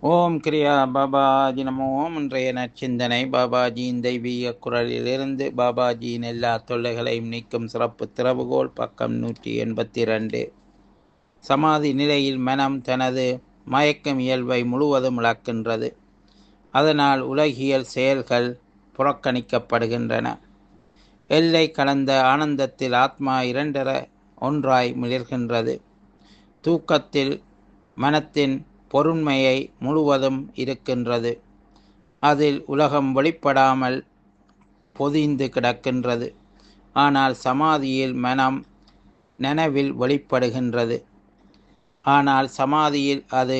ஓம் கிரியா பாபாஜி நமோ ஓம் இன்றைய நற்சிந்தனை பாபாஜியின் தெய்வீக குரலிலிருந்து பாபாஜியின் எல்லா தொல்லைகளையும் நீக்கும் சிறப்பு திறவுகோல் பக்கம் நூற்றி எண்பத்தி ரெண்டு சமாதி நிலையில் மனம் தனது மயக்கம் இயல்பை முழுவதும் இழக்கின்றது அதனால் உலகியல் செயல்கள் புறக்கணிக்கப்படுகின்றன எல்லை கடந்த ஆனந்தத்தில் ஆத்மா இரண்டர ஒன்றாய் மிளிர்கின்றது தூக்கத்தில் மனத்தின் பொருண்மையை முழுவதும் இருக்கின்றது அதில் உலகம் வெளிப்படாமல் பொதிந்து கிடக்கின்றது ஆனால் சமாதியில் மனம் நனவில் வெளிப்படுகின்றது ஆனால் சமாதியில் அது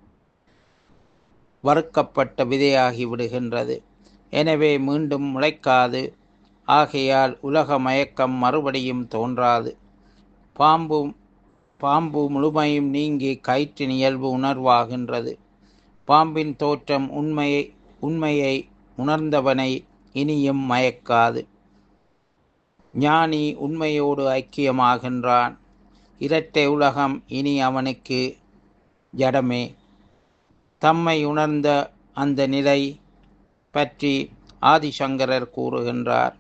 வறுக்கப்பட்ட விதையாகி விடுகின்றது எனவே மீண்டும் முளைக்காது ஆகையால் உலக மயக்கம் மறுபடியும் தோன்றாது பாம்பும் பாம்பு முழுமையும் நீங்கி கயிற்றின் இயல்பு உணர்வாகின்றது பாம்பின் தோற்றம் உண்மையை உண்மையை உணர்ந்தவனை இனியும் மயக்காது ஞானி உண்மையோடு ஐக்கியமாகின்றான் இரட்டை உலகம் இனி அவனுக்கு ஜடமே தம்மை உணர்ந்த அந்த நிலை பற்றி ஆதிசங்கரர் கூறுகின்றார்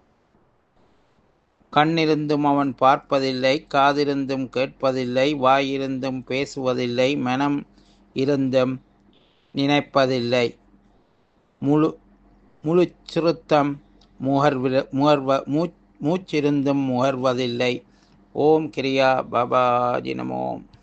கண்ணிருந்தும் அவன் பார்ப்பதில்லை காதிருந்தும் கேட்பதில்லை வாயிருந்தும் பேசுவதில்லை மனம் இருந்தும் நினைப்பதில்லை முழு முழு சிறுத்தம் முகர்வில முகர்வ மூ மூச்சிருந்தும் முகர்வதில்லை ஓம் கிரியா பாபாஜி நமோம்